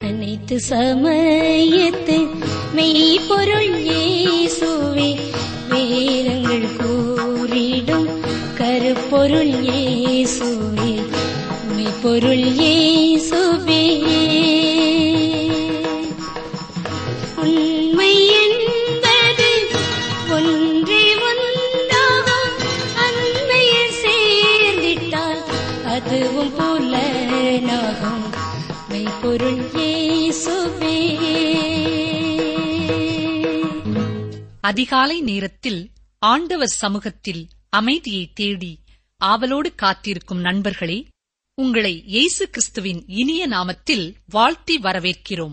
அனைத்து சமயத்து மெய்ப்பொருள் இயேசுவே வேதங்கள் கூறிடும் கருப்பொருள் இயேசுவே மெய்ப்பொருள் இயேசுவே உண்மை என்பது ஒன்றே ஒன்றாகும் அண்மையில் சேர்ந்திட்டால் அதுவும் புலனாகும் மெய்ப்பொருள் இயேசுவே அதிகாலை நேரத்தில் ஆண்டவர் சமூகத்தில் அமைதியை தேடி ஆவலோடு காத்திருக்கும் நண்பர்களே உங்களை இயேசு கிறிஸ்துவின் இனிய நாமத்தில் வாழ்த்தி வரவேற்கிறோம்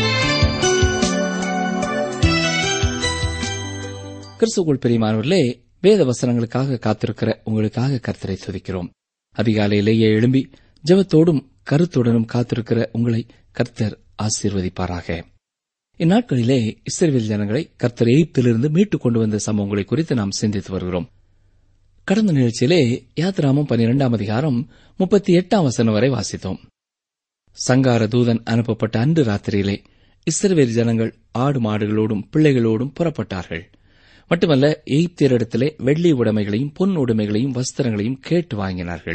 கிறிஸ்துக்குள் பிரியமானவர்களே வேத வசனங்களுக்காக காத்திருக்கிற உங்களுக்காக கர்த்தரை துதிக்கிறோம் அதிகாலையிலேயே எழும்பி ஜெபத்தோடும் கருத்துடனும் காத்திருக்கிற உங்களை கர்த்தர் ஆசீர்வதிப்பாராக இந்நாட்களிலே இஸ்ரேல் ஜனங்களை கர்த்தர் எகிப்திலிருந்து மீட்டுக் கொண்டு வந்த சம்பவங்களை குறித்து நாம் சிந்தித்து வருகிறோம் கடந்த நிகழ்ச்சியிலே யாத்ராமம் பனிரெண்டாம் அதிகாரம் முப்பத்தி எட்டாம் வசனம் வரை வாசித்தோம் சங்கார தூதன் அனுப்பப்பட்ட அன்று ராத்திரியிலே இஸ்ரவேல் ஜனங்கள் ஆடு மாடுகளோடும் பிள்ளைகளோடும் புறப்பட்டார்கள் மட்டுமல்ல எய்த்தியரிடத்திலே வெள்ளி உடைமைகளையும் பொன் உடைமைகளையும் வஸ்திரங்களையும் கேட்டு வாங்கினார்கள்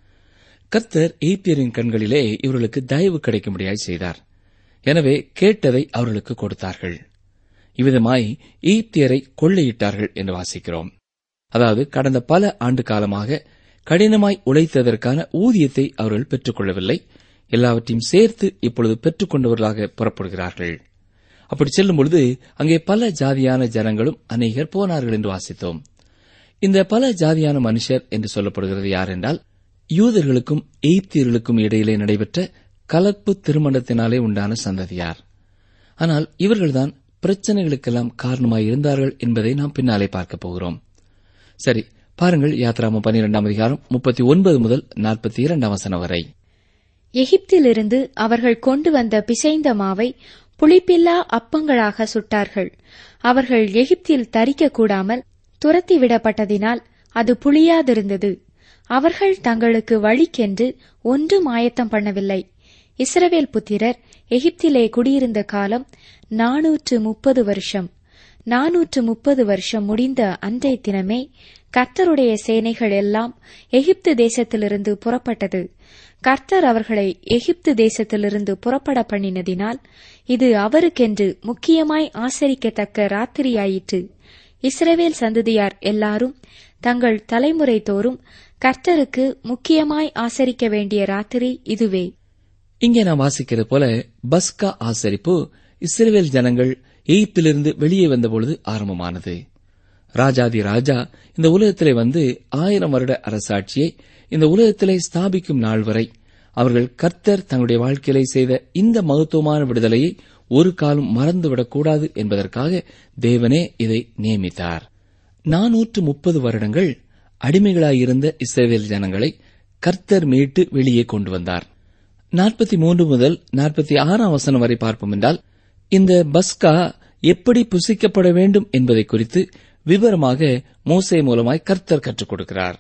கர்த்தர் எய்த்தியரின் கண்களிலே இவர்களுக்கு தயவு கிடைக்கும்படியாய் செய்தார் எனவே கேட்டதை அவர்களுக்கு கொடுத்தார்கள் இவ்விதமாய் எய்த்தியரை கொள்ளையிட்டார்கள் என்று வாசிக்கிறோம் அதாவது கடந்த பல ஆண்டு காலமாக கடினமாய் உழைத்ததற்கான ஊதியத்தை அவர்கள் பெற்றுக் கொள்ளவில்லை எல்லாவற்றையும் சேர்த்து இப்பொழுது பெற்றுக் கொண்டவர்களாக புறப்படுகிறார்கள் அப்படி செல்லும் பொழுது அங்கே பல ஜாதியான ஜனங்களும் அநேகர் போனார்கள் என்று வாசித்தோம் இந்த பல ஜாதியான மனுஷர் என்று சொல்லப்படுகிறது யார் என்றால் யூதர்களுக்கும் எய்த்தியர்களுக்கும் இடையிலே நடைபெற்ற கலப்பு திருமணத்தினாலே உண்டான சந்ததியார் ஆனால் இவர்கள்தான் பிரச்சனைகளுக்கெல்லாம் காரணமாய் இருந்தார்கள் என்பதை நாம் பின்னாலே பார்க்கப் போகிறோம் சரி பாருங்கள் யாத்ராமம் பனிரெண்டாம் அதிகாரம் முப்பத்தி ஒன்பது முதல் நாற்பத்தி இரண்டாம் வசனம் வரை எகிப்திலிருந்து அவர்கள் கொண்டு வந்த பிசைந்த மாவை புளிப்பில்லா அப்பங்களாக சுட்டார்கள் அவர்கள் எகிப்தில் தரிக்க கூடாமல் துரத்திவிடப்பட்டதினால் அது புளியாதிருந்தது அவர்கள் தங்களுக்கு வழிக்கென்று ஒன்றும் ஆயத்தம் பண்ணவில்லை இஸ்ரவேல் புத்திரர் எகிப்திலே குடியிருந்த காலம் நாநூற்று முப்பது வருஷம் நாநூற்று முப்பது வருஷம் முடிந்த அன்றைய தினமே கர்த்தருடைய சேனைகள் எல்லாம் எகிப்து தேசத்திலிருந்து புறப்பட்டது கர்த்தர் அவர்களை எகிப்து தேசத்திலிருந்து புறப்பட பண்ணினதினால் இது அவருக்கென்று முக்கியமாய் ஆசரிக்கத்தக்க ராத்திரியாயிற்று இஸ்ரவேல் சந்ததியார் எல்லாரும் தங்கள் தலைமுறை தோறும் கர்த்தருக்கு முக்கியமாய் ஆசரிக்க வேண்டிய ராத்திரி இதுவே இங்கே நாம் வாசிக்கிறது போல பஸ்கா ஆசரிப்பு இஸ்ரேல் ஜனங்கள் எகிப்திலிருந்து வெளியே வந்தபொழுது ஆரம்பமானது ராஜாதி ராஜா இந்த உலகத்திலே வந்து ஆயிரம் வருட அரசாட்சியை இந்த உலகத்திலே ஸ்தாபிக்கும் நாள் வரை அவர்கள் கர்த்தர் தங்களுடைய வாழ்க்கையிலே செய்த இந்த மகத்துவமான விடுதலையை ஒரு காலம் மறந்துவிடக்கூடாது என்பதற்காக தேவனே இதை நியமித்தார் நாநூற்று முப்பது வருடங்கள் அடிமைகளாயிருந்த இஸ்ரேல் ஜனங்களை கர்த்தர் மீட்டு வெளியே கொண்டு வந்தார் நாற்பத்தி மூன்று முதல் நாற்பத்தி ஆறாம் வசனம் வரை பார்ப்போம் என்றால் இந்த பஸ்கா எப்படி புசிக்கப்பட வேண்டும் என்பதை குறித்து விவரமாக மோசே மூலமாய் கர்த்தர் கற்றுக் கொடுக்கிறார்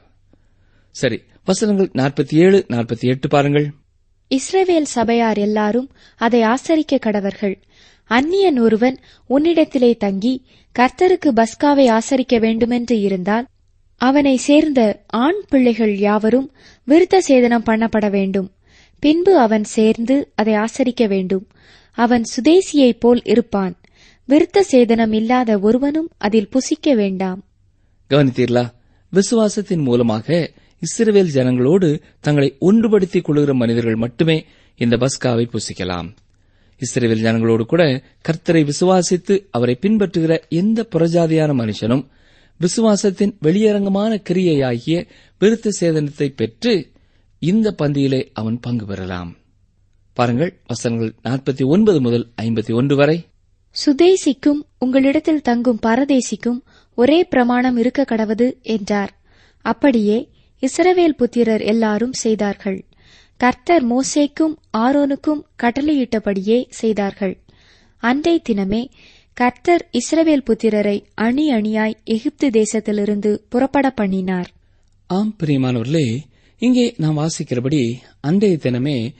சரி வசனங்கள் நாற்பத்தி ஏழு நாற்பத்தி எட்டு பாருங்கள் இஸ்ரவேல் சபையார் எல்லாரும் அதை ஆசரிக்க கடவர்கள் அந்நியன் ஒருவன் உன்னிடத்திலே தங்கி கர்த்தருக்கு பஸ்காவை ஆசரிக்க வேண்டுமென்று இருந்தால் அவனை சேர்ந்த ஆண் பிள்ளைகள் யாவரும் விருத்த சேதனம் பண்ணப்பட வேண்டும் பின்பு அவன் சேர்ந்து அதை ஆசரிக்க வேண்டும் அவன் சுதேசியைப் போல் இருப்பான் விருத்த சேதனம் இல்லாத ஒருவனும் அதில் புசிக்க வேண்டாம் கவனித்தீர்களா விசுவாசத்தின் மூலமாக இஸ்ரவேல் ஜனங்களோடு தங்களை ஒன்றுபடுத்திக் கொள்கிற மனிதர்கள் மட்டுமே இந்த பஸ்காவை புசிக்கலாம் இஸ்ரவேல் ஜனங்களோடு கூட கர்த்தரை விசுவாசித்து அவரை பின்பற்றுகிற எந்த புறஜாதியான மனுஷனும் விசுவாசத்தின் வெளியரங்கமான கிரியையாகிய விருத்த சேதனத்தை பெற்று இந்த பந்தியிலே அவன் பங்கு பெறலாம் பாருங்கள் வசனங்கள் நாற்பத்தி ஒன்பது முதல் ஐம்பத்தி ஒன்று வரை சுதேசிக்கும் உங்களிடத்தில் தங்கும் பரதேசிக்கும் ஒரே பிரமாணம் இருக்க கடவது என்றார் அப்படியே இஸ்ரவேல் புத்திரர் எல்லாரும் செய்தார்கள் கர்த்தர் மோசேக்கும் ஆரோனுக்கும் கட்டளையிட்டபடியே செய்தார்கள் அன்றை தினமே கர்த்தர் இஸ்ரவேல் புத்திரரை அணி அணியாய் எகிப்து தேசத்திலிருந்து புறப்பட பண்ணினார் ஆம் பிரியமானவர்களே இங்கே நாம் வாசிக்கிறபடி அன்றைய தினமே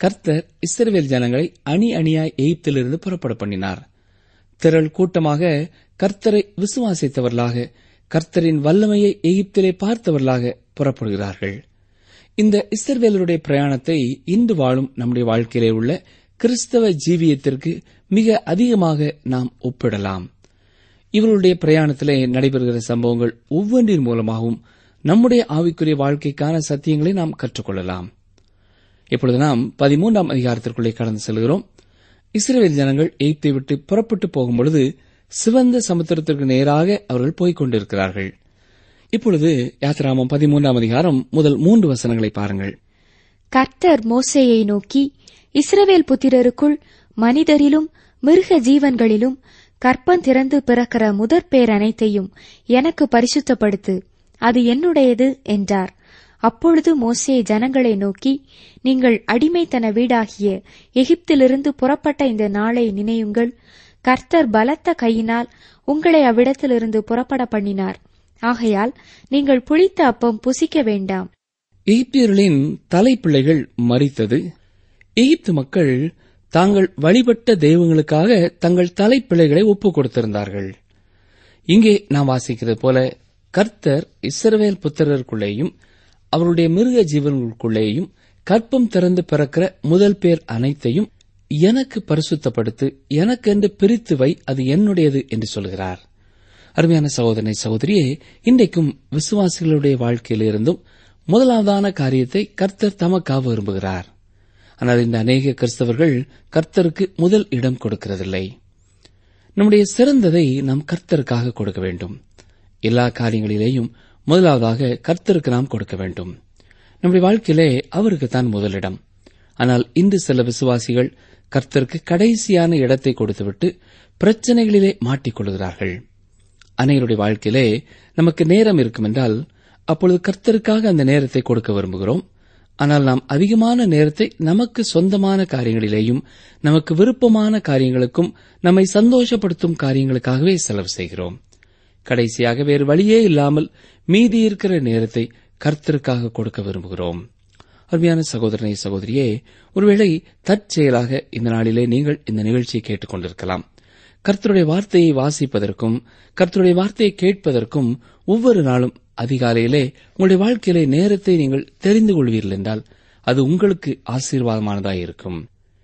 கர்த்தர் இஸ்ரவேல் ஜனங்களை அணி அணியாய் எகிப்திலிருந்து புறப்பட பண்ணினார் திரள் கூட்டமாக கர்த்தரை விசுவாசித்தவர்களாக கர்த்தரின் வல்லமையை எகிப்திலே பார்த்தவர்களாக புறப்படுகிறார்கள் இந்த இஸ்ரவேலருடைய பிரயாணத்தை இன்று வாழும் நம்முடைய வாழ்க்கையிலே உள்ள கிறிஸ்தவ ஜீவியத்திற்கு மிக அதிகமாக நாம் ஒப்பிடலாம் இவர்களுடைய பிரயாணத்திலே நடைபெறுகிற சம்பவங்கள் ஒவ்வொன்றின் மூலமாகவும் நம்முடைய ஆவிக்குரிய வாழ்க்கைக்கான சத்தியங்களை நாம் கற்றுக்கொள்ளலாம் இப்பொழுது நாம் பதிமூன்றாம் அதிகாரத்திற்குள்ளே கடந்து செல்கிறோம் இஸ்ரேல் ஜனங்கள் எய்த்தை விட்டு புறப்பட்டு போகும்பொழுது சிவந்த சமுத்திரத்திற்கு நேராக அவர்கள் போய்க் கொண்டிருக்கிறார்கள் இப்பொழுது யாத்திராமம் பதிமூன்றாம் அதிகாரம் முதல் மூன்று வசனங்களை பாருங்கள் கர்த்தர் மோசேயை நோக்கி இஸ்ரவேல் புத்திரருக்குள் மனிதரிலும் மிருக ஜீவன்களிலும் கற்பம் திறந்து பிறக்கிற முதற் பேர் அனைத்தையும் எனக்கு பரிசுத்தப்படுத்து அது என்னுடையது என்றார் அப்பொழுது மோசே ஜனங்களை நோக்கி நீங்கள் அடிமைத்தன வீடாகிய எகிப்திலிருந்து புறப்பட்ட இந்த நாளை நினையுங்கள் கர்த்தர் பலத்த கையினால் உங்களை அவ்விடத்திலிருந்து புறப்பட பண்ணினார் ஆகையால் நீங்கள் புளித்த அப்பம் புசிக்க வேண்டாம் எகிப்தியர்களின் தலைப்பிள்ளைகள் மறித்தது எகிப்து மக்கள் தாங்கள் வழிபட்ட தெய்வங்களுக்காக தங்கள் தலைப்பிள்ளைகளை ஒப்புக் கொடுத்திருந்தார்கள் இங்கே நாம் வாசிக்கிறது போல கர்த்தர் இஸ்ரவேல் புத்திரருக்குள்ளேயும் அவருடைய மிருக ஜீவன்களுக்குள்ளேயும் கற்பம் திறந்து பிறக்கிற முதல் பேர் அனைத்தையும் எனக்கு பரிசுத்தப்படுத்து எனக்கென்று பிரித்து வை அது என்னுடையது என்று சொல்கிறார் அருமையான சகோதரனை சகோதரியே இன்றைக்கும் விசுவாசிகளுடைய வாழ்க்கையிலிருந்தும் முதலாவதான காரியத்தை கர்த்தர் தமக்காக விரும்புகிறார் ஆனால் இந்த அநேக கிறிஸ்தவர்கள் கர்த்தருக்கு முதல் இடம் கொடுக்கிறதில்லை நம்முடைய சிறந்ததை நாம் கர்த்தருக்காக கொடுக்க வேண்டும் எல்லா காரியங்களிலேயும் முதலாவதாக கர்த்தருக்கு நாம் கொடுக்க வேண்டும் நம்முடைய வாழ்க்கையிலே அவருக்கு தான் முதலிடம் ஆனால் இன்று சில விசுவாசிகள் கர்த்தருக்கு கடைசியான இடத்தை கொடுத்துவிட்டு பிரச்சனைகளிலே மாட்டிக்கொள்கிறார்கள் அனைவருடைய வாழ்க்கையிலே நமக்கு நேரம் இருக்கும் என்றால் அப்பொழுது கர்த்தருக்காக அந்த நேரத்தை கொடுக்க விரும்புகிறோம் ஆனால் நாம் அதிகமான நேரத்தை நமக்கு சொந்தமான காரியங்களிலேயும் நமக்கு விருப்பமான காரியங்களுக்கும் நம்மை சந்தோஷப்படுத்தும் காரியங்களுக்காகவே செலவு செய்கிறோம் கடைசியாக வேறு வழியே இல்லாமல் மீதி இருக்கிற நேரத்தை கர்த்தருக்காக கொடுக்க விரும்புகிறோம் அருமையான சகோதரனை சகோதரியே ஒருவேளை தற்செயலாக இந்த நாளிலே நீங்கள் இந்த நிகழ்ச்சியை கேட்டுக் கொண்டிருக்கலாம் கர்த்தருடைய வார்த்தையை வாசிப்பதற்கும் கர்த்தருடைய வார்த்தையை கேட்பதற்கும் ஒவ்வொரு நாளும் அதிகாலையிலே உங்களுடைய வாழ்க்கையிலே நேரத்தை நீங்கள் தெரிந்து கொள்வீர்கள் என்றால் அது உங்களுக்கு ஆசீர்வாதமானதாக இருக்கும்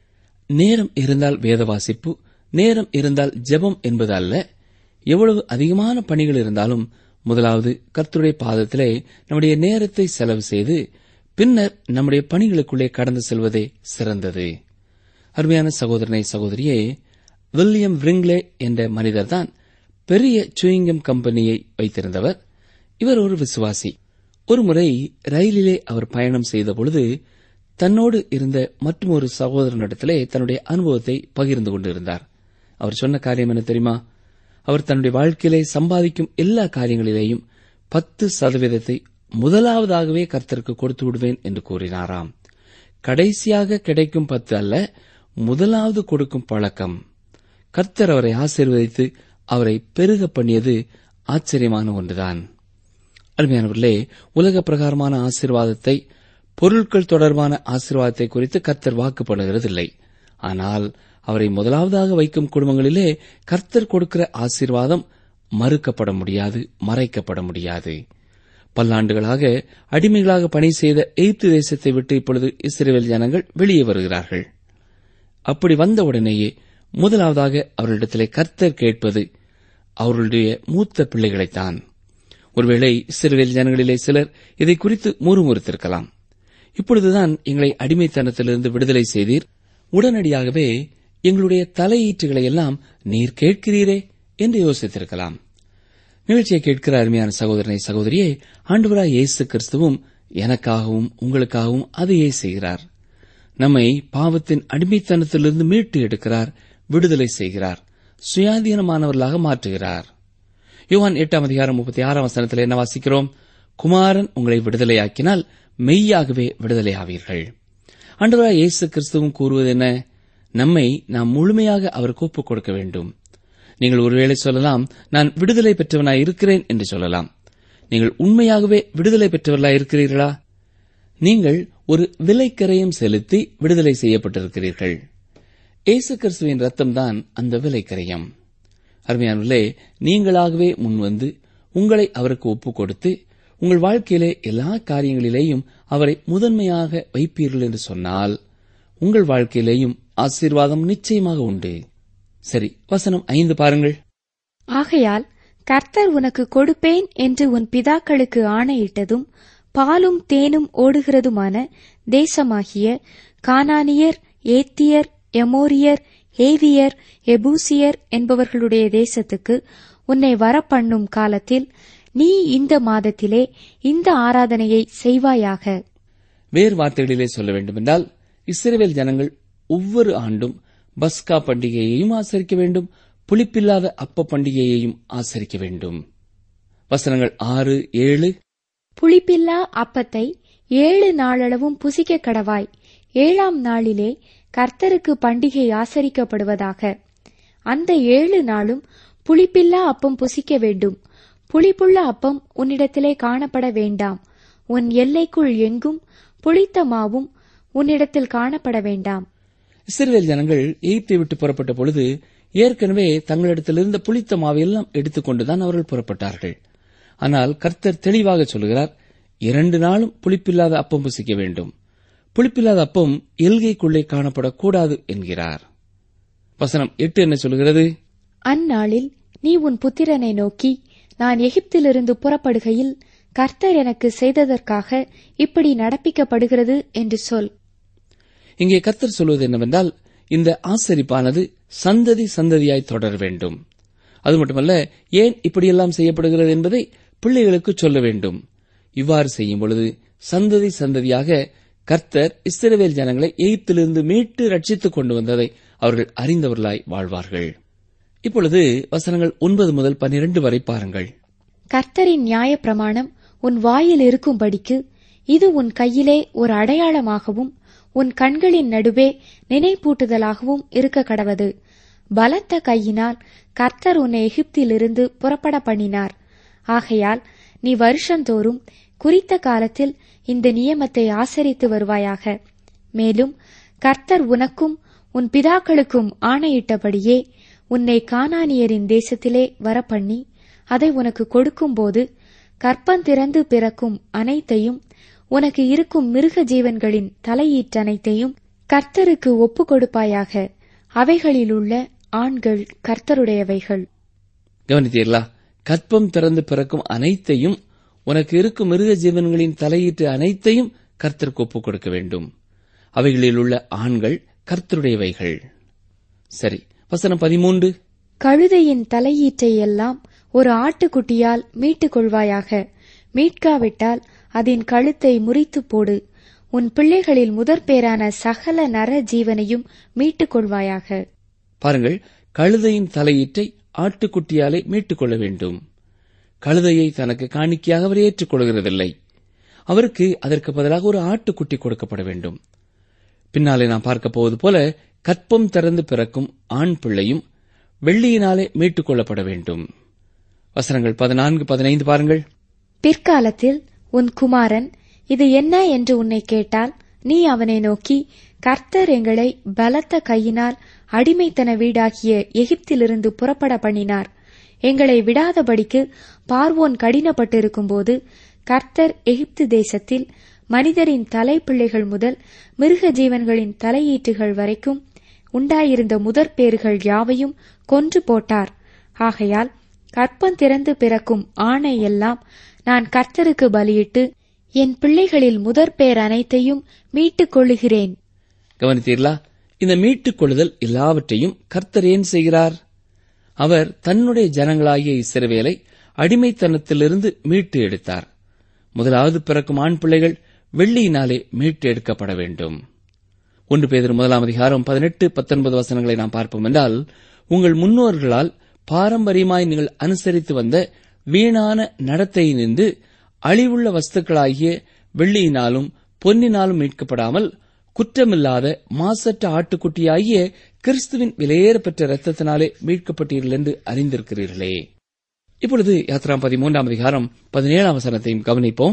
நேரம் இருந்தால் வேத வாசிப்பு நேரம் இருந்தால் ஜெபம் என்பது அல்ல எவ்வளவு அதிகமான பணிகள் இருந்தாலும் முதலாவது கர்த்தருடைய பாதத்திலே நம்முடைய நேரத்தை செலவு செய்து பின்னர் நம்முடைய பணிகளுக்குள்ளே கடந்து செல்வதே சிறந்தது அருமையான சகோதரனை சகோதரியே வில்லியம் விரிங்லே என்ற மனிதர்தான் பெரிய சூயிங்கம் கம்பெனியை வைத்திருந்தவர் இவர் ஒரு விசுவாசி ஒருமுறை ரயிலிலே அவர் பயணம் செய்த பொழுது தன்னோடு இருந்த மற்றொரு சகோதரனிடத்திலே தன்னுடைய அனுபவத்தை பகிர்ந்து கொண்டிருந்தார் அவர் சொன்ன காரியம் என்ன தெரியுமா அவர் தன்னுடைய வாழ்க்கையிலே சம்பாதிக்கும் எல்லா காரியங்களிலேயும் பத்து சதவீதத்தை முதலாவதாகவே கர்த்தருக்கு கொடுத்து விடுவேன் என்று கூறினாராம் கடைசியாக கிடைக்கும் பத்து அல்ல முதலாவது கொடுக்கும் பழக்கம் கர்த்தர் அவரை ஆசீர்வதித்து அவரை பெருக பண்ணியது ஆச்சரியமான ஒன்றுதான் அருமையானவர்களே உலக பிரகாரமான ஆசீர்வாதத்தை பொருட்கள் தொடர்பான ஆசீர்வாதத்தை குறித்து கர்த்தர் வாக்கு பண்ணுகிறதில்லை ஆனால் அவரை முதலாவதாக வைக்கும் குடும்பங்களிலே கர்த்தர் கொடுக்கிற ஆசீர்வாதம் மறுக்கப்பட முடியாது மறைக்கப்பட முடியாது பல்லாண்டுகளாக அடிமைகளாக பணி செய்த எய்த்து தேசத்தை விட்டு இப்பொழுது இஸ்ரேல் ஜனங்கள் வெளியே வருகிறார்கள் அப்படி வந்தவுடனேயே முதலாவதாக அவர்களிடத்திலே கர்த்தர் கேட்பது அவர்களுடைய மூத்த பிள்ளைகளைத்தான் ஒருவேளை இஸ்ரேல் ஜனங்களிலே சிலர் இதை குறித்து முறுமுறுத்திருக்கலாம் இப்பொழுதுதான் எங்களை அடிமைத்தனத்திலிருந்து விடுதலை செய்தீர் உடனடியாகவே எங்களுடைய தலையீற்றுகளை எல்லாம் நீர் கேட்கிறீரே என்று யோசித்திருக்கலாம் நிகழ்ச்சியை கேட்கிற அருமையான சகோதரனை சகோதரியே ஆண்டவராய் இயேசு கிறிஸ்துவும் எனக்காகவும் உங்களுக்காகவும் அதையே செய்கிறார் நம்மை பாவத்தின் அடிமைத்தனத்திலிருந்து மீட்டு எடுக்கிறார் விடுதலை செய்கிறார் சுயாதீனமானவர்களாக மாற்றுகிறார் யோவான் எட்டாம் அதிகாரம் முப்பத்தி ஆறாம் வசனத்தில் என்ன வாசிக்கிறோம் குமாரன் உங்களை விடுதலையாக்கினால் மெய்யாகவே விடுதலையாவீர்கள் ஆண்டவராய் இயேசு கிறிஸ்துவும் கூறுவது என்ன நம்மை நாம் முழுமையாக அவருக்கு ஒப்புக் கொடுக்க வேண்டும் நீங்கள் ஒருவேளை சொல்லலாம் நான் விடுதலை பெற்றவனாய் இருக்கிறேன் என்று சொல்லலாம் நீங்கள் உண்மையாகவே விடுதலை பெற்றவர்களாய் இருக்கிறீர்களா நீங்கள் ஒரு விலைக்கரையும் செலுத்தி விடுதலை செய்யப்பட்டிருக்கிறீர்கள் இயேசு கிறிஸ்துவின் ரத்தம்தான் அந்த விலைக்கரையம் அருமையானவர்களே நீங்களாகவே முன்வந்து உங்களை அவருக்கு ஒப்புக் கொடுத்து உங்கள் வாழ்க்கையிலே எல்லா காரியங்களிலேயும் அவரை முதன்மையாக வைப்பீர்கள் என்று சொன்னால் உங்கள் வாழ்க்கையிலேயும் ஆசீர்வாதம் நிச்சயமாக உண்டு சரி வசனம் ஐந்து பாருங்கள் ஆகையால் கர்த்தர் உனக்கு கொடுப்பேன் என்று உன் பிதாக்களுக்கு ஆணையிட்டதும் பாலும் தேனும் ஓடுகிறதுமான தேசமாகிய கானானியர் ஏத்தியர் எமோரியர் ஏவியர் எபூசியர் என்பவர்களுடைய தேசத்துக்கு உன்னை வரப்பண்ணும் காலத்தில் நீ இந்த மாதத்திலே இந்த ஆராதனையை செய்வாயாக வேறு வார்த்தைகளிலே சொல்ல வேண்டுமென்றால் இஸ்ரேல் ஜனங்கள் ஒவ்வொரு ஆண்டும் பஸ்கா பண்டிகையையும் ஆசரிக்க வேண்டும் புளிப்பில்லாத அப்ப பண்டிகையையும் ஆசரிக்க வேண்டும் வசனங்கள் ஆறு ஏழு புளிப்பில்லா அப்பத்தை ஏழு நாளளவும் புசிக்க கடவாய் ஏழாம் நாளிலே கர்த்தருக்கு பண்டிகை ஆசரிக்கப்படுவதாக அந்த ஏழு நாளும் புளிப்பில்லா அப்பம் புசிக்க வேண்டும் புளிப்புள்ள அப்பம் உன்னிடத்திலே காணப்பட வேண்டாம் உன் எல்லைக்குள் எங்கும் புளித்த மாவும் உன்னிடத்தில் காணப்பட வேண்டாம் இஸ்ரேல் ஜனங்கள் எகிப்தை விட்டு புறப்பட்ட பொழுது ஏற்கனவே தங்களிடத்திலிருந்த புளித்த மாவையெல்லாம் எடுத்துக்கொண்டுதான் அவர்கள் புறப்பட்டார்கள் ஆனால் கர்த்தர் தெளிவாக சொல்கிறார் இரண்டு நாளும் புளிப்பில்லாத அப்பம் புசிக்க வேண்டும் புளிப்பில்லாத அப்பம் எல்கைக்குள்ளே காணப்படக்கூடாது என்கிறார் வசனம் எட்டு என்ன சொல்கிறது அந்நாளில் நீ உன் புத்திரனை நோக்கி நான் எகிப்திலிருந்து புறப்படுகையில் கர்த்தர் எனக்கு செய்ததற்காக இப்படி நடப்பிக்கப்படுகிறது என்று சொல் இங்கே கர்த்தர் சொல்வது என்னவென்றால் இந்த ஆசரிப்பானது சந்ததி சந்ததியாய் தொடர வேண்டும் அது மட்டுமல்ல ஏன் இப்படியெல்லாம் செய்யப்படுகிறது என்பதை பிள்ளைகளுக்கு சொல்ல வேண்டும் இவ்வாறு செய்யும் பொழுது சந்ததி சந்ததியாக கர்த்தர் இஸ்ரவேல் ஜனங்களை எகிப்திலிருந்து மீட்டு ரட்சித்துக் கொண்டு வந்ததை அவர்கள் அறிந்தவர்களாய் வாழ்வார்கள் இப்பொழுது வசனங்கள் ஒன்பது முதல் பன்னிரண்டு வரை பாருங்கள் கர்த்தரின் நியாயப்பிரமாணம் உன் வாயில் இருக்கும்படிக்கு இது உன் கையிலே ஒரு அடையாளமாகவும் உன் கண்களின் நடுவே நினைப்பூட்டுதலாகவும் இருக்க கடவது பலத்த கையினால் கர்த்தர் உன்னை எகிப்திலிருந்து புறப்பட பண்ணினார் ஆகையால் நீ வருஷந்தோறும் குறித்த காலத்தில் இந்த நியமத்தை ஆசரித்து வருவாயாக மேலும் கர்த்தர் உனக்கும் உன் பிதாக்களுக்கும் ஆணையிட்டபடியே உன்னை கானானியரின் தேசத்திலே வரப்பண்ணி அதை உனக்கு கொடுக்கும்போது கற்பந்திறந்து பிறக்கும் அனைத்தையும் உனக்கு இருக்கும் மிருக ஜீவன்களின் தலையீற்றனைத்தையும் கர்த்தருக்கு ஒப்புக் கொடுப்பாயாக அவைகளிலுள்ள ஆண்கள் கர்த்தருடையவைகள் கவனித்தீர்களா கற்பம் திறந்து பிறக்கும் அனைத்தையும் உனக்கு இருக்கும் மிருக ஜீவன்களின் தலையீட்டு அனைத்தையும் கர்த்தருக்கு ஒப்புக் கொடுக்க வேண்டும் அவைகளில் உள்ள ஆண்கள் கர்த்தருடையவைகள் சரி வசனம் பதிமூன்று கழுதையின் தலையீற்றை எல்லாம் ஒரு ஆட்டுக்குட்டியால் மீட்டுக் கொள்வாயாக மீட்காவிட்டால் அதன் கழுத்தை முறித்துப் போடு உன் பிள்ளைகளில் முதற்பேரான சகல நர ஜீவனையும் மீட்டுக் கொள்வாயாக பாருங்கள் கழுதையின் தலையீட்டை ஆட்டுக்குட்டியாலே மீட்டுக் கொள்ள வேண்டும் கழுதையை தனக்கு காணிக்கையாக அவர் ஏற்றுக்கொள்கிறதில்லை அவருக்கு அதற்கு பதிலாக ஒரு ஆட்டுக்குட்டி கொடுக்கப்பட வேண்டும் பின்னாலே நாம் பார்க்க போவது போல கற்பம் திறந்து பிறக்கும் ஆண் பிள்ளையும் வெள்ளியினாலே மீட்டுக் கொள்ளப்பட வேண்டும் வசனங்கள் பதினான்கு பதினைந்து பாருங்கள் பிற்காலத்தில் உன் குமாரன் இது என்ன என்று உன்னை கேட்டால் நீ அவனை நோக்கி கர்த்தர் எங்களை பலத்த கையினால் அடிமைத்தன வீடாகிய எகிப்திலிருந்து புறப்பட பண்ணினார் எங்களை விடாதபடிக்கு பார்வோன் கடினப்பட்டிருக்கும்போது கர்த்தர் எகிப்து தேசத்தில் மனிதரின் தலைப்பிள்ளைகள் முதல் மிருக ஜீவன்களின் தலையீட்டுகள் வரைக்கும் உண்டாயிருந்த முதற்பேறுகள் யாவையும் கொன்று போட்டார் ஆகையால் கற்பம் திறந்து பிறக்கும் ஆணை எல்லாம் நான் கர்த்தருக்கு பலியிட்டு என் பிள்ளைகளில் முதற்பேர் அனைத்தையும் மீட்டுக் கொள்ளுகிறேன் கவனித்தீர்களா இந்த மீட்டுக் கொள்ளுதல் எல்லாவற்றையும் கர்த்தர் ஏன் செய்கிறார் அவர் தன்னுடைய ஜனங்களாகிய இஸ்ரவேலை அடிமைத்தனத்திலிருந்து மீட்டு எடுத்தார் முதலாவது பிறக்கும் ஆண் பிள்ளைகள் வெள்ளியினாலே மீட்டு எடுக்கப்பட வேண்டும் ஒன்று பேதர் முதலாம் அதிகாரம் பதினெட்டு பத்தொன்பது வசனங்களை நாம் பார்ப்போம் என்றால் உங்கள் முன்னோர்களால் பாரம்பரியமாய் நீங்கள் அனுசரித்து வந்த வீணான நடத்தையினின்று அழிவுள்ள வஸ்துக்களாகிய வெள்ளியினாலும் பொன்னினாலும் மீட்கப்படாமல் குற்றமில்லாத மாசற்ற ஆட்டுக்குட்டியாகிய கிறிஸ்துவின் விலையேறப்பெற்ற இரத்தத்தினாலே மீட்கப்பட்டீர்கள் என்று அறிந்திருக்கிறீர்களே இப்பொழுது யாத்ரா பதிமூன்றாம் அதிகாரம் பதினேழாம் வசனத்தையும் கவனிப்போம்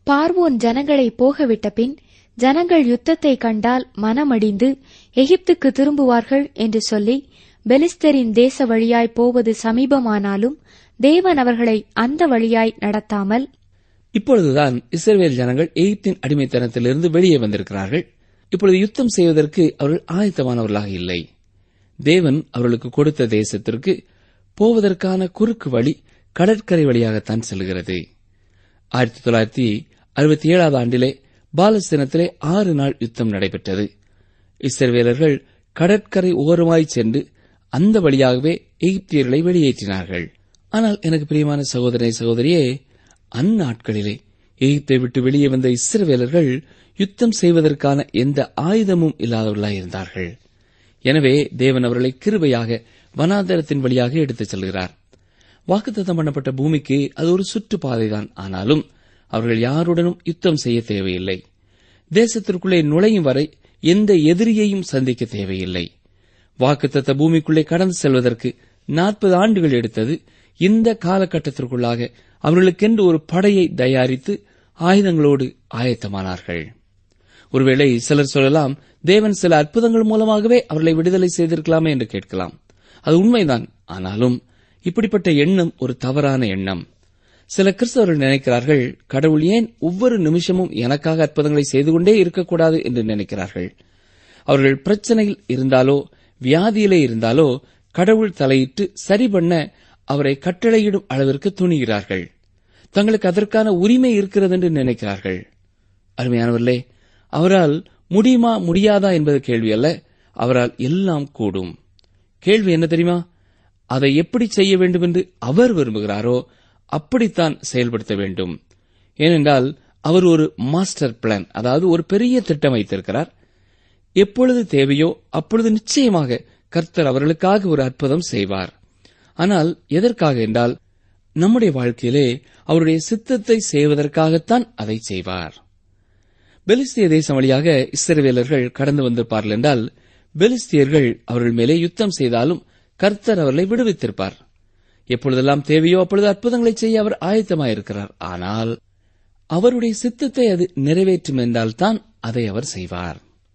பார்வோன் ஜனங்களை போகவிட்ட பின் ஜனங்கள் யுத்தத்தை கண்டால் மனமடிந்து எகிப்துக்கு திரும்புவார்கள் என்று சொல்லி பெலிஸ்தரின் தேச வழியாய் போவது சமீபமானாலும் தேவன் அவர்களை அந்த வழியாய் நடத்தாமல் இப்பொழுதுதான் இஸ்ரவேல் ஜனங்கள் எகிப்தின் அடிமைத்தனத்திலிருந்து வெளியே வந்திருக்கிறார்கள் இப்பொழுது யுத்தம் செய்வதற்கு அவர்கள் ஆயத்தமானவர்களாக இல்லை தேவன் அவர்களுக்கு கொடுத்த தேசத்திற்கு போவதற்கான குறுக்கு வழி கடற்கரை வழியாகத்தான் செல்கிறது ஆயிரத்தி தொள்ளாயிரத்தி அறுபத்தி ஏழாவது ஆண்டிலே பாலஸ்தீனத்திலே ஆறு நாள் யுத்தம் நடைபெற்றது இஸ்ரவேலர்கள் கடற்கரை ஓரமாய் சென்று அந்த வழியாகவே எகிப்தியர்களை வெளியேற்றினார்கள் ஆனால் எனக்கு பிரியமான சகோதரனை சகோதரியே அந்நாட்களிலே எகிப்தை விட்டு வெளியே வந்த இஸ்ரவேலர்கள் யுத்தம் செய்வதற்கான எந்த ஆயுதமும் இல்லாதவர்களாய் இருந்தார்கள் எனவே தேவன் அவர்களை கிருபையாக வனாந்தரத்தின் வழியாக எடுத்துச் செல்கிறார் வாக்குத்தத்தம் பண்ணப்பட்ட பூமிக்கு அது ஒரு சுற்றுப்பாதைதான் ஆனாலும் அவர்கள் யாருடனும் யுத்தம் செய்ய தேவையில்லை தேசத்திற்குள்ளே நுழையும் வரை எந்த எதிரியையும் சந்திக்க தேவையில்லை வாக்குத்தத்த பூமிக்குள்ளே கடந்து செல்வதற்கு நாற்பது ஆண்டுகள் எடுத்தது இந்த காலகட்டத்திற்குள்ளாக அவர்களுக்கென்று ஒரு படையை தயாரித்து ஆயுதங்களோடு ஆயத்தமானார்கள் ஒருவேளை சிலர் சொல்லலாம் தேவன் சில அற்புதங்கள் மூலமாகவே அவர்களை விடுதலை செய்திருக்கலாமே என்று கேட்கலாம் அது உண்மைதான் ஆனாலும் இப்படிப்பட்ட எண்ணம் ஒரு தவறான எண்ணம் சில கிறிஸ்தவர்கள் நினைக்கிறார்கள் கடவுள் ஏன் ஒவ்வொரு நிமிஷமும் எனக்காக அற்புதங்களை செய்து கொண்டே இருக்கக்கூடாது என்று நினைக்கிறார்கள் அவர்கள் பிரச்சனையில் இருந்தாலோ வியாதியிலே இருந்தாலோ கடவுள் தலையிட்டு சரி பண்ண அவரை கட்டளையிடும் அளவிற்கு துணிகிறார்கள் தங்களுக்கு அதற்கான உரிமை இருக்கிறது என்று நினைக்கிறார்கள் அருமையானவர்களே அவரால் முடியுமா முடியாதா என்பது கேள்வி அல்ல அவரால் எல்லாம் கூடும் கேள்வி என்ன தெரியுமா அதை எப்படி செய்ய வேண்டும் என்று அவர் விரும்புகிறாரோ அப்படித்தான் செயல்படுத்த வேண்டும் ஏனென்றால் அவர் ஒரு மாஸ்டர் பிளான் அதாவது ஒரு பெரிய திட்டம் வைத்திருக்கிறார் எப்பொழுது தேவையோ அப்பொழுது நிச்சயமாக கர்த்தர் அவர்களுக்காக ஒரு அற்புதம் செய்வார் ஆனால் எதற்காக என்றால் நம்முடைய வாழ்க்கையிலே அவருடைய சித்தத்தை செய்வதற்காகத்தான் அதை செய்வார் பெலிஸ்திய தேசம் வழியாக இஸ்ரவேலர்கள் கடந்து வந்திருப்பார்கள் என்றால் பெலிஸ்தியர்கள் அவர்கள் மேலே யுத்தம் செய்தாலும் கர்த்தர் அவர்களை விடுவித்திருப்பார் எப்பொழுதெல்லாம் தேவையோ அப்பொழுது அற்புதங்களை செய்ய அவர் ஆயத்தமாயிருக்கிறார் ஆனால் அவருடைய சித்தத்தை அது நிறைவேற்றும் என்றால்தான் அதை அவர் செய்வார்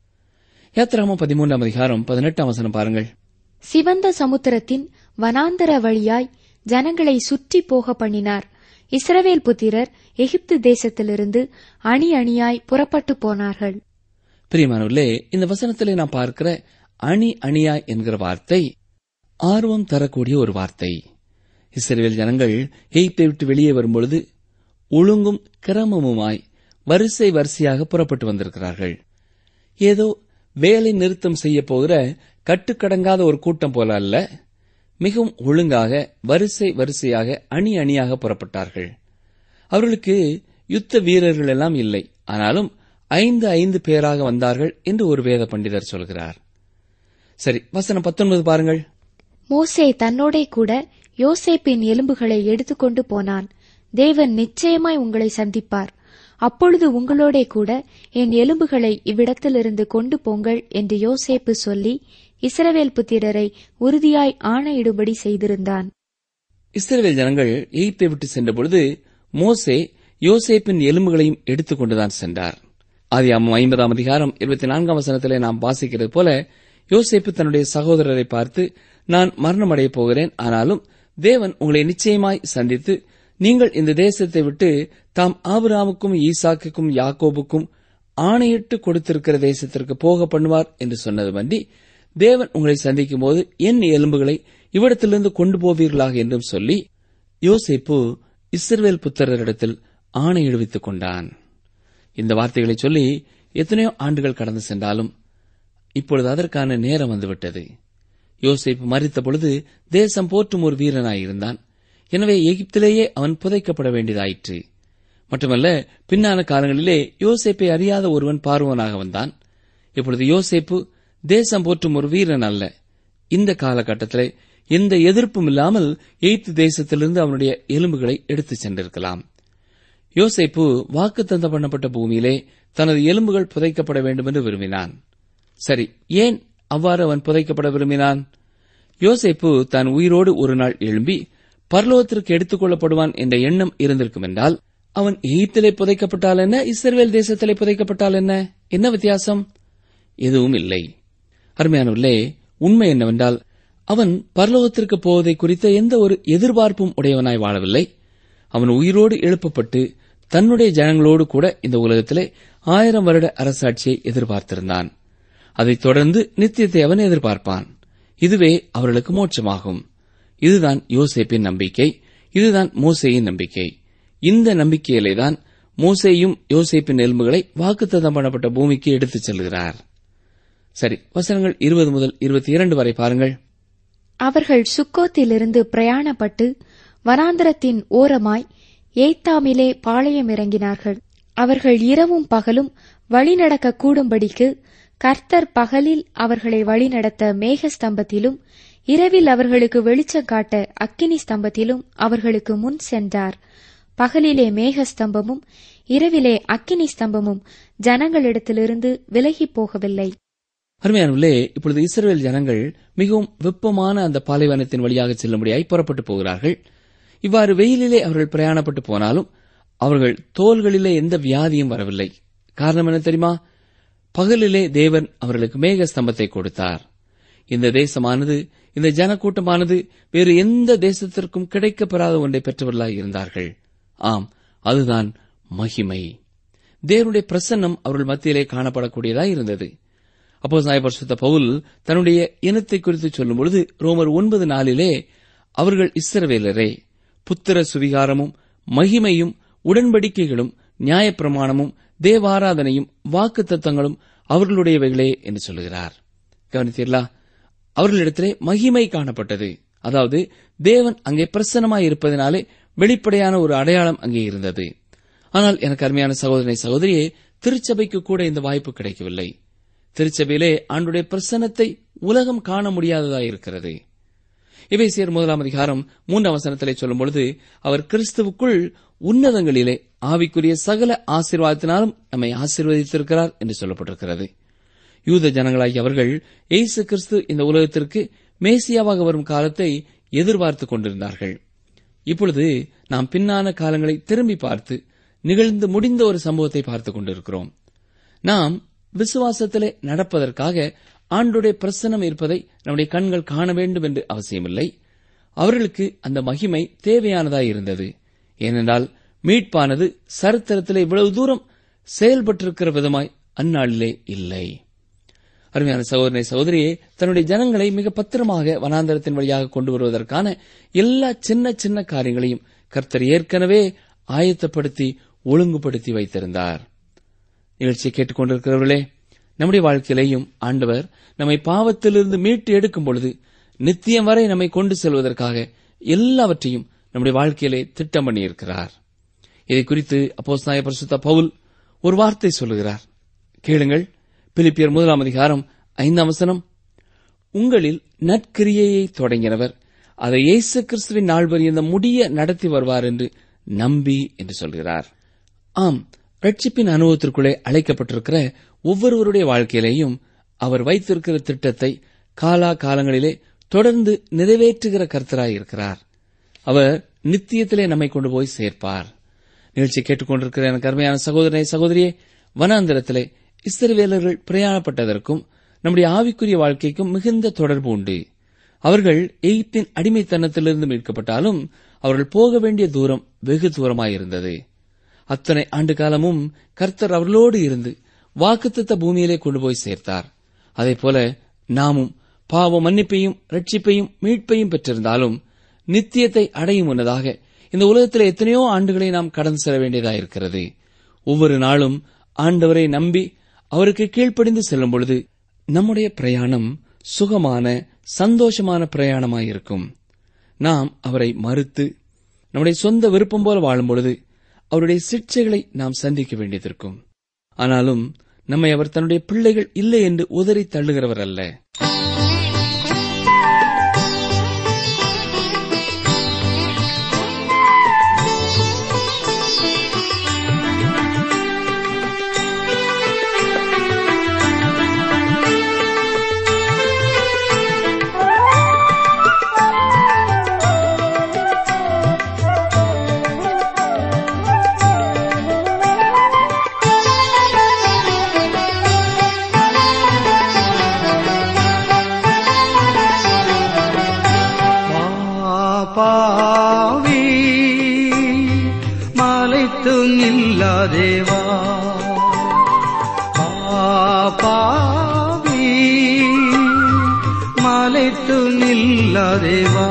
யாத்திராம பதிமூன்றாம் அதிகாரம் பதினெட்டாம் வசனம் பாருங்கள் சிவந்த சமுத்திரத்தின் வனாந்தர வழியாய் ஜனங்களை சுற்றி போக பண்ணினார் இஸ்ரவேல் புத்திரர் எகிப்து தேசத்திலிருந்து அணி அணியாய் புறப்பட்டு போனார்கள் பிரியமானவர்களே இந்த வசனத்திலே நாம் பார்க்கிற அணி அணியாய் என்கிற வார்த்தை ஆர்வம் தரக்கூடிய ஒரு வார்த்தை இஸ்ரவேல் ஜனங்கள் எகிப்தை விட்டு வெளியே வரும்பொழுது ஒழுங்கும் கிரமமுமாய் வரிசை வரிசையாக புறப்பட்டு வந்திருக்கிறார்கள் ஏதோ வேலை நிறுத்தம் செய்ய போகிற கட்டுக்கடங்காத ஒரு கூட்டம் போல அல்ல மிகவும் ஒழுங்காக வரிசை வரிசையாக அணி அணியாக புறப்பட்டார்கள் அவர்களுக்கு யுத்த வீரர்கள் எல்லாம் இல்லை ஆனாலும் ஐந்து ஐந்து பேராக வந்தார்கள் என்று ஒரு வேத பண்டிதர் சொல்கிறார் சரி வசனம் பத்தொன்பது பாருங்கள் மோசே தன்னோடே கூட யோசேப்பின் எலும்புகளை எடுத்துக்கொண்டு போனான் தேவன் நிச்சயமாய் உங்களை சந்திப்பார் அப்பொழுது உங்களோடே கூட என் எலும்புகளை இவ்விடத்திலிருந்து கொண்டு போங்கள் என்று யோசேப்பு சொல்லி இஸ்ரவேல் புத்திரரை உறுதியாய் ஆணையிடும்படி செய்திருந்தான் இஸ்ரவேல் ஜனங்கள் எகிப்தை விட்டு சென்றபொழுது மோசே யோசேப்பின் எலும்புகளையும் எடுத்துக்கொண்டுதான் சென்றார் ஆதியாமம் ஐம்பதாம் அதிகாரம் இருபத்தி நான்காம் வசனத்திலே நாம் வாசிக்கிறது போல யோசேப்பு தன்னுடைய சகோதரரை பார்த்து நான் மரணமடையப் போகிறேன் ஆனாலும் தேவன் உங்களை நிச்சயமாய் சந்தித்து நீங்கள் இந்த தேசத்தை விட்டு தாம் ஆபிராமுக்கும் ஈசாக்குக்கும் யாக்கோபுக்கும் ஆணையிட்டு கொடுத்திருக்கிற தேசத்திற்கு போக பண்ணுவார் என்று சொன்னது வண்டி தேவன் உங்களை சந்திக்கும் போது என் எலும்புகளை இவ்விடத்திலிருந்து கொண்டு போவீர்களாக என்றும் சொல்லி யோசேப்பு இஸ்ரவேல் புத்திரரிடத்தில் ஆணையிடுவித்துக் கொண்டான் இந்த வார்த்தைகளை சொல்லி எத்தனையோ ஆண்டுகள் கடந்து சென்றாலும் இப்பொழுது அதற்கான நேரம் வந்துவிட்டது யோசேப்பு மறித்த பொழுது தேசம் போற்றும் ஒரு வீரனாயிருந்தான் எனவே எகிப்திலேயே அவன் புதைக்கப்பட வேண்டியதாயிற்று மட்டுமல்ல பின்னான காலங்களிலே யோசேப்பை அறியாத ஒருவன் பார்வனாக வந்தான் இப்பொழுது யோசேப்பு தேசம் போற்றும் ஒரு வீரன் அல்ல இந்த காலகட்டத்திலே எந்த எதிர்ப்பும் இல்லாமல் எய்த்து தேசத்திலிருந்து அவனுடைய எலும்புகளை எடுத்துச் சென்றிருக்கலாம் யோசேப்பு வாக்குத்தத்தம் பண்ணப்பட்ட பூமியிலே தனது எலும்புகள் புதைக்கப்பட வேண்டும் என்று விரும்பினான் சரி ஏன் அவ்வாறு அவன் புதைக்கப்பட விரும்பினான் யோசேப்பு தான் உயிரோடு ஒரு நாள் எழும்பி பரலோகத்திற்கு எடுத்துக் கொள்ளப்படுவான் என்ற எண்ணம் இருந்திருக்கும் என்றால் அவன் எகிப்திலே புதைக்கப்பட்டால் என்ன இஸ்ரவேல் தேசத்திலே புதைக்கப்பட்டால் என்ன என்ன வித்தியாசம் எதுவும் இல்லை அருமையானவர்களே உண்மை என்னவென்றால் அவன் பரலோகத்திற்கு போவதை குறித்த எந்த ஒரு எதிர்பார்ப்பும் உடையவனாய் வாழவில்லை அவன் உயிரோடு எழுப்பப்பட்டு தன்னுடைய ஜனங்களோடு கூட இந்த உலகத்திலே ஆயிரம் வருட அரசாட்சியை எதிர்பார்த்திருந்தான் அதைத் தொடர்ந்து நித்தியத்தை அவன் எதிர்பார்ப்பான் இதுவே அவர்களுக்கு மோட்சமாகும் இதுதான் யோசேப்பின் நம்பிக்கை இதுதான் மோசேயின் நம்பிக்கை இந்த நம்பிக்கையிலேதான் மோசேயும் யோசேப்பின் எலும்புகளை வாக்குத்தத்தம் பண்ணப்பட்ட பூமிக்கு எடுத்துச் செல்கிறார் சரி வசனங்கள் இருபது முதல் இருபத்தி இரண்டு வரை பாருங்கள் அவர்கள் சுக்கோத்திலிருந்து பிரயாணப்பட்டு வனாந்தரத்தின் ஓரமாய் ஏத்தாமிலே பாளையம் இறங்கினார்கள் அவர்கள் இரவும் பகலும் வழிநடக்க கூடும்படிக்கு கர்த்தர் பகலில் அவர்களை வழிநடத்த மேக ஸ்தம்பத்திலும் இரவில் அவர்களுக்கு வெளிச்சம் காட்ட அக்கினி ஸ்தம்பத்திலும் அவர்களுக்கு முன் சென்றார் பகலிலே மேக ஸ்தம்பமும் இரவிலே அக்கினி ஸ்தம்பமும் ஜனங்களிடத்திலிருந்து விலகிப் போகவில்லை அருமையானவர்களே இப்பொழுது இஸ்ரேல் ஜனங்கள் மிகவும் வெப்பமான அந்த பாலைவனத்தின் வழியாக செல்லும்படியாய் புறப்பட்டு போகிறார்கள் இவ்வாறு வெயிலிலே அவர்கள் பிரயாணப்பட்டு போனாலும் அவர்கள் தோள்களிலே எந்த வியாதியும் வரவில்லை காரணம் என்ன தெரியுமா பகலிலே தேவன் அவர்களுக்கு மேக ஸ்தம்பத்தை கொடுத்தார் இந்த தேசமானது இந்த ஜனக்கூட்டமானது வேறு எந்த தேசத்திற்கும் கிடைக்கப்பெறாத ஒன்றை பெற்றவர்களாய் இருந்தார்கள் ஆம் அதுதான் மகிமை தேவனுடைய பிரசன்னம் அவர்கள் மத்தியிலே காணப்படக்கூடியதாய் இருந்தது அப்போ பரிசுத்த பவுல் தன்னுடைய இனத்தை குறித்து சொல்லும்பொழுது ரோமர் ஒன்பது நாளிலே அவர்கள் இஸ்ரவேலரே புத்திர சுவிகாரமும் மகிமையும் உடன்படிக்கைகளும் நியாயப்பிரமாணமும் தேவாராதனையும் வாக்கு தத்தங்களும் அவர்களுடையவைகளே என்று சொல்லுகிறார் கவனித்தீர்களா அவர்களிடத்திலே மகிமை காணப்பட்டது அதாவது தேவன் அங்கே பிரசன்னமாய் இருப்பதனாலே வெளிப்படையான ஒரு அடையாளம் அங்கே இருந்தது ஆனால் எனக்கு அருமையான சகோதரனை சகோதரியே திருச்சபைக்கு கூட இந்த வாய்ப்பு கிடைக்கவில்லை திருச்சபையிலே ஆண்டுடைய பிரசன்னத்தை உலகம் காண முடியாததாயிருக்கிறது இவை சேர் முதலாம் அதிகாரம் மூன்றாம் வசனத்திலே சொல்லும் பொழுது அவர் கிறிஸ்துவுக்குள் உன்னதங்களிலே ஆவிக்குரிய சகல ஆசீர்வாதத்தினாலும் நம்மை ஆசீர்வதித்திருக்கிறார் என்று சொல்லப்பட்டிருக்கிறது யூத ஜனங்களாகிய அவர்கள் இயேசு கிறிஸ்து இந்த உலகத்திற்கு மேசியாவாக வரும் காலத்தை எதிர்பார்த்துக் கொண்டிருந்தார்கள் இப்பொழுது நாம் பின்னான காலங்களை திரும்பி பார்த்து நிகழ்ந்து முடிந்த ஒரு சம்பவத்தை பார்த்துக் கொண்டிருக்கிறோம் நாம் விசுவாசத்திலே நடப்பதற்காக ஆண்டுடைய பிரசனம் இருப்பதை நம்முடைய கண்கள் காண வேண்டும் என்று அவசியமில்லை அவர்களுக்கு அந்த மகிமை தேவையானதாய் இருந்தது ஏனென்றால் மீட்பானது சரித்திரத்திலே இவ்வளவு தூரம் செயல்பட்டிருக்கிற விதமாய் அந்நாளிலே இல்லை அருமையான சகோதரனை சகோதரியே தன்னுடைய ஜனங்களை மிக பத்திரமாக வனாந்தரத்தின் வழியாக கொண்டு வருவதற்கான எல்லா சின்ன சின்ன காரியங்களையும் கர்த்தர் ஏற்கனவே ஆயத்தப்படுத்தி ஒழுங்குபடுத்தி வைத்திருந்தார் நிகழ்ச்சியை கேட்டுக்கொண்டிருக்கிறவர்களே நம்முடைய வாழ்க்கையிலேயும் ஆண்டவர் நம்மை பாவத்திலிருந்து மீட்டு எடுக்கும் பொழுது நித்தியம் வரை நம்மை கொண்டு செல்வதற்காக எல்லாவற்றையும் நம்முடைய வாழ்க்கையிலே திட்டம் பண்ணியிருக்கிறார் இதை குறித்து அப்போஸ் நாய பரிசுத்த பவுல் ஒரு வார்த்தை சொல்லுகிறார் கேளுங்கள் பிலிப்பியர் முதலாம் அதிகாரம் ஐந்தாம் வசனம் உங்களில் நற்கிரியையை தொடங்கினவர் அதை இயேசு கிறிஸ்துவின் நாள் இந்த முடிய நடத்தி வருவார் என்று நம்பி என்று சொல்கிறார் ஆம் ரட்சிப்பின் அனுபவத்திற்குள்ளே அழைக்கப்பட்டிருக்கிற ஒவ்வொருவருடைய வாழ்க்கையிலேயும் அவர் வைத்திருக்கிற திட்டத்தை காலா காலங்களிலே தொடர்ந்து நிறைவேற்றுகிற கர்த்தராய் இருக்கிறார் அவர் நித்தியத்திலே நம்மை கொண்டு போய் சேர்ப்பார் நிகழ்ச்சி கேட்டுக்கொண்டிருக்கிற எனக்கு அருமையான சகோதரனை சகோதரியே வனாந்திரத்திலே இஸ்ரவேலர்கள் பிரயாணப்பட்டதற்கும் நம்முடைய ஆவிக்குரிய வாழ்க்கைக்கும் மிகுந்த தொடர்பு உண்டு அவர்கள் எகிப்தின் அடிமைத்தனத்திலிருந்து மீட்கப்பட்டாலும் அவர்கள் போக வேண்டிய தூரம் வெகு தூரமாயிருந்தது அத்தனை ஆண்டு காலமும் கர்த்தர் அவர்களோடு இருந்து வாக்குத்தத்த பூமியிலே கொண்டு போய் சேர்த்தார் அதே போல நாமும் பாவ மன்னிப்பையும் ரட்சிப்பையும் மீட்பையும் பெற்றிருந்தாலும் நித்தியத்தை அடையும் முன்னதாக இந்த உலகத்தில் எத்தனையோ ஆண்டுகளை நாம் கடந்து செல்ல வேண்டியதாயிருக்கிறது ஒவ்வொரு நாளும் ஆண்டவரை நம்பி அவருக்கு கீழ்ப்படிந்து செல்லும் பொழுது நம்முடைய பிரயாணம் சுகமான சந்தோஷமான பிரயாணமாயிருக்கும் நாம் அவரை மறுத்து நம்முடைய சொந்த விருப்பம் போல வாழும் பொழுது அவருடைய சிக்ஷைகளை நாம் சந்திக்க வேண்டியதிருக்கும் ஆனாலும் நம்மை அவர் தன்னுடைய பிள்ளைகள் இல்லை என்று உதறி தள்ளுகிறவர் அல்ல பாவி மலைத்து நில்லாதேவா பாவி மலைத்து நில்லாதேவா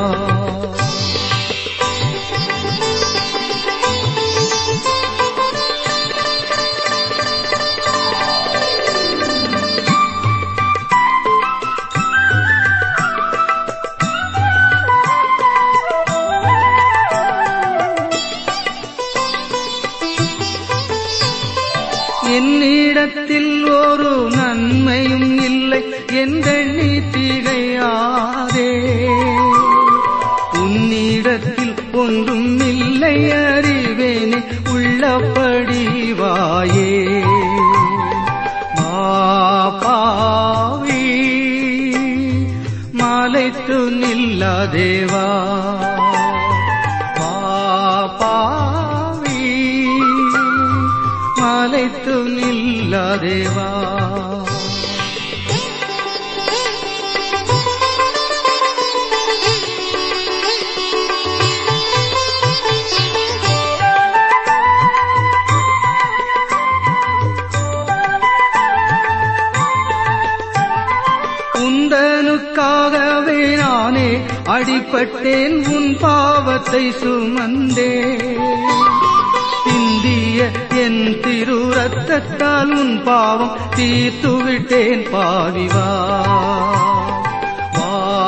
என்னிடத்தில் ஒரு நன்மையும் இல்லை என்றெண்ணி திகையாதே உன்னிடத்தில் ஒன்றும் இல்லை அறிவேனே உள்ளபடி வாயே மாபாவி மலைத்து நில்லாதேவா பாவி மலைத்து நில்லாதேவா உந்தனுக்காகவே நானே அடிபட்டேன் உன் பாவத்தை சுமந்தே இந்திய என் திரு ரத்தத்தால் உன் பாவம் தீர்த்து விட்டேன் பாவிவா வா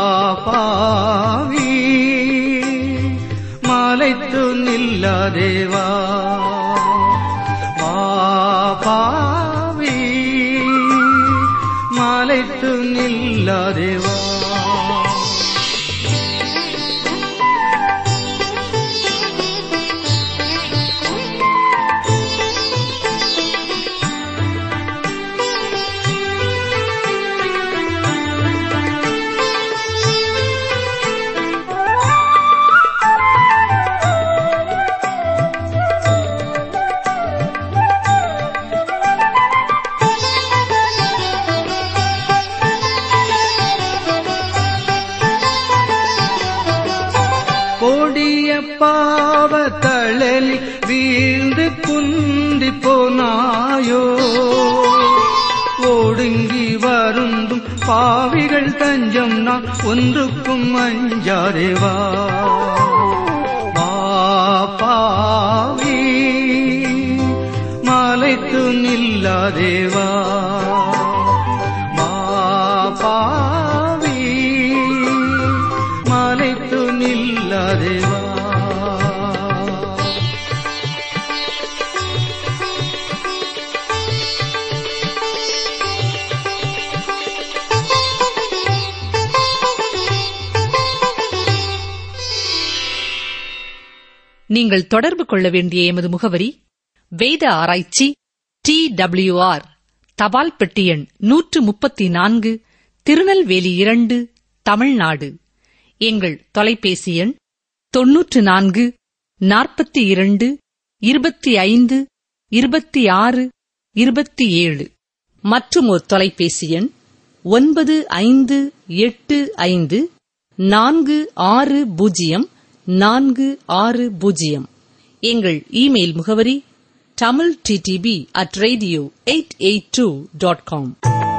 பாவி மலைத்து நில்லாதேவா வா பாவி மலைத்து நில்லாதேவா கொடிய பாவ தழலி வீழ்ந்து குந்தி போனாயோ ஒடுங்கி வருந்தும் பாவிகள் தஞ்சம் நான் ஒன்றுக்கும் அஞ்சாதேவா வா பாவி மலைத்து நில்லாதேவா மா பாவி மலைத்து நில்லாதேவா நீங்கள் தொடர்பு கொள்ள வேண்டிய எமது முகவரி வேத ஆராய்ச்சி டி ஆர் தபால் பெட்டி எண் நூற்று முப்பத்தி நான்கு திருநெல்வேலி இரண்டு தமிழ்நாடு எங்கள் தொலைபேசி எண் தொன்னூற்று நான்கு நாற்பத்தி இரண்டு இருபத்தி ஐந்து இருபத்தி ஆறு இருபத்தி ஏழு மற்றும் ஒரு தொலைபேசி எண் ஒன்பது ஐந்து எட்டு ஐந்து நான்கு ஆறு பூஜ்ஜியம் நான்கு ஆறு பூஜ்ஜியம் எங்கள் இமெயில் முகவரி Tamil DTP at radio eight eight two dot com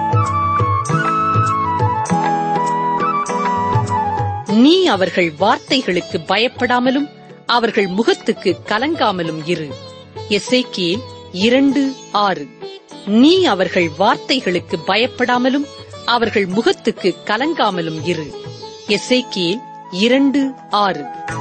நீ அவர்கள் வார்த்தைகளுக்கு பயப்படாமலும் அவர்கள் முகத்துக்கு கலங்காமலும் இரு எசேக்கியேல் இரண்டு ஆறு நீ அவர்கள் வார்த்தைகளுக்கு பயப்படாமலும் அவர்கள் முகத்துக்கு கலங்காமலும் இரு எசேக்கியேல் இரண்டு ஆறு